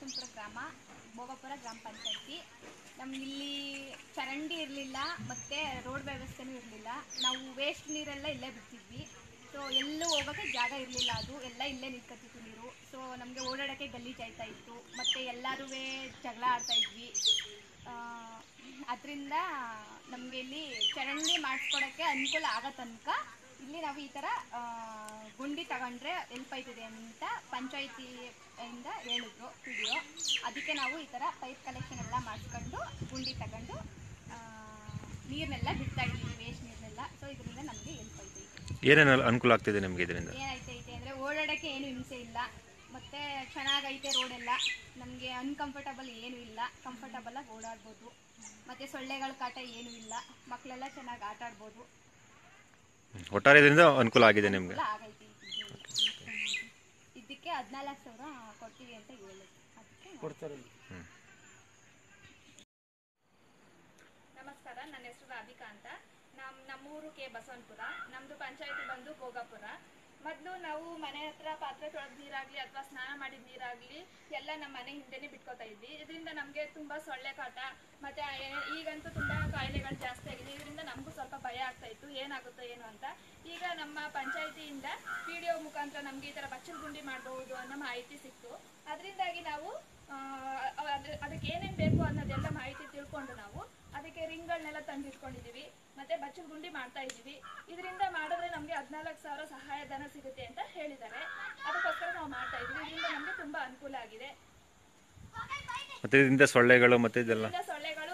ಶಿವಶಂಕರ ಗ್ರಾಮ ಭೋಗಪುರ ಗ್ರಾಮ ಪಂಚಾಯತಿ ನಮ್ಗಿಲ್ಲಿ ಚರಂಡಿ ಇರಲಿಲ್ಲ ಮತ್ತು ರೋಡ್ ವ್ಯವಸ್ಥೆನೂ ಇರಲಿಲ್ಲ ನಾವು ವೇಸ್ಟ್ ನೀರೆಲ್ಲ ಇಲ್ಲೇ ಬಿಡ್ತಿದ್ವಿ ಸೊ ಎಲ್ಲೂ ಹೋಗೋಕ್ಕೆ ಜಾಗ ಇರಲಿಲ್ಲ ಅದು ಎಲ್ಲ ಇಲ್ಲೇ ನಿಂತ್ಕೊತಿತ್ತು ನೀರು ಸೊ ನಮಗೆ ಓಡಾಡೋಕ್ಕೆ ಗಲೀಜು ಆಯ್ತಾ ಇತ್ತು ಮತ್ತು ಎಲ್ಲರೂ ಜಗಳ ಆಡ್ತಾ ಇದ್ವಿ ಅದರಿಂದ ನಮಗೆ ಇಲ್ಲಿ ಚರಂಡಿ ಮಾಡಿಸ್ಕೊಡೋಕ್ಕೆ ಅನುಕೂಲ ಆಗೋ ತನಕ ಇಲ್ಲಿ ನಾವು ಈ ಥರ ಆ, ಗುಂಡಿ ತಗೊಂಡ್ರೆ ಹೆಲ್ಪ್ ಆಯ್ತದೆ ಅಂತ ಪಂಚಾಯಿತಿ ಇಂದ ಹೇಳಿದ್ರು ಪಿ ಡಿ ಅದಕ್ಕೆ ನಾವು ಈ ಥರ ಪೈಪ್ ಕಲೆಕ್ಷನ್ ಎಲ್ಲ ಮಾಡಿಸ್ಕೊಂಡು ಗುಂಡಿ ತಗೊಂಡು ನೀರನ್ನೆಲ್ಲ ಬಿಡ್ತಾ ಇದ್ದೀವಿ ವೇಸ್ಟ್ ನೀರನ್ನೆಲ್ಲ ಸೊ ಇದರಿಂದ ನಮಗೆ ಹೆಲ್ಪ್ ಆಯ್ತೈತೆ ಏನೇನು ಅನುಕೂಲ ಆಗ್ತಿದೆ ನಿಮಗೆ ಇದರಿಂದ ಏನಾಯ್ತೈತೆ ಅಂದರೆ ಓಡಾಡೋಕ್ಕೆ ಏನು ಹಿಂಸೆ ಇಲ್ಲ ಮತ್ತು ಚೆನ್ನಾಗೈತೆ ರೋಡೆಲ್ಲ ನಮಗೆ ಅನ್ಕಂಫರ್ಟಬಲ್ ಏನೂ ಇಲ್ಲ ಕಂಫರ್ಟಬಲಾಗಿ ಓಡಾಡ್ಬೋದು ಮತ್ತು ಸೊಳ್ಳೆಗಳ ಕಾಟ ಏನೂ ಇಲ್ಲ ಮಕ್ಕಳೆಲ್ಲ ಚೆನ್ನಾಗಿ ಆಟ ಆಡ್ಬೋದು ಒಟ್ಟಾರೆ ಇದರಿಂದ ಅನುಕೂಲ ಆಗಿದೆ ನಿಮಗೆ ಎಲ್ಲ ಆಗೈತೆ ಇದಕ್ಕೆ. ಇದಕ್ಕೆ ಹದಿನಾಲ್ಕು ಸಾವಿರ ಕೊಡ್ತೀವಿ ಅಂತ ಹೇಳಿದ್ರು ಅದಕ್ಕೆ ಹ್ಮ್. ನಮಸ್ಕಾರ ನನ್ನ ಹೆಸರು ರಾಧಿಕಾ ಅಂತ ನಮ್ಮ ನಮ್ಮೂರು ಕೆ ಬಸವನಪುರ ನಮ್ಮದು ಪಂಚಾಯತಿ ಬಂದು ಭೋಗಾಪುರ ಮೊದಲು ನಾವು ಮನೆ ಹತ್ರ ಪಾತ್ರೆ ತೊಳೆದ ನೀರಾಗಲಿ ಅಥವಾ ಸ್ನಾನ ಮಾಡಿದ ನೀರಾಗಲಿ ಎಲ್ಲ ನಮ್ಮ ಮನೆ ಹಿಂದೆನೇ ಬಿಟ್ಕೋತಾ ಇದ್ವಿ ಇದರಿಂದ ನಮಗೆ ತುಂಬ ಸೊಳ್ಳೆ ಕಾಟ ಮತ್ತು ಈಗಂತೂ ತುಂಬ ಕಾಯಿಲೆಗಳು ಜಾಸ್ತಿ ಆಗಿದೆ ಇದರಿಂದ ನಮಗೂ ಸ್ವಲ್ಪ ಭಯ ಆಗ್ತಾ ಇತ್ತು ಏನಾಗುತ್ತೋ ಏನು ಅಂತ ಈಗ ನಮ್ಮ ಪಂಚಾಯತಿಯಿಂದ ಪಿ ಡಿ ಒ ಮುಖಾಂತರ ನಮಗೆ ಈ ಥರ ಬಚ್ಚಲ ಗುಂಡಿ ಮಾಡಬಹುದು ಅನ್ನೋ ಮಾಹಿತಿ ಸಿಕ್ತು ಅದರಿಂದಾಗಿ ನಾವು ಆ, ಅದ್- ಅದಕ್ಕೆ ಏನೇನು ಬೇಕು ಅನ್ನೋದೆಲ್ಲ ಮಾಹಿತಿ ತಿಳ್ಕೊಂಡು ನಾವು ಅದಕ್ಕೆ ರಿಂಗ್ಗಳನ್ನೆಲ್ಲ ತಂದಿಟ್ಕೊಂಡಿದ್ದೀವಿ ಮತ್ತೆ ಬಚ್ಚಲ ಗುಂಡಿ ಮಾಡ್ತಾ ಇದ್ದೀವಿ ಇದರಿಂದ ಮಾಡಿದ್ರೆ ನಮಗೆ ಹದಿನಾಲ್ಕು ಸಾವಿರ ಸಹಾಯಧನ ಸಿಗುತ್ತೆ ಅಂತ ಹೇಳಿದ್ದಾರೆ ಅದಕ್ಕೋಸ್ಕರ ನಾವು ಮಾಡ್ತಾ ಇದ್ದೀವಿ ಇದರಿಂದ ನಮಗೆ ತುಂಬಾ ಅನುಕೂಲ ಆಗಿದೆ ಮತ್ತೆ ಇದರಿಂದ ಸೊಳ್ಳೆಗಳು ಮತ್ತೆ ಇದೆಲ್ಲ ಇದರಿಂದ ಸೊಳ್ಳೆಗಳು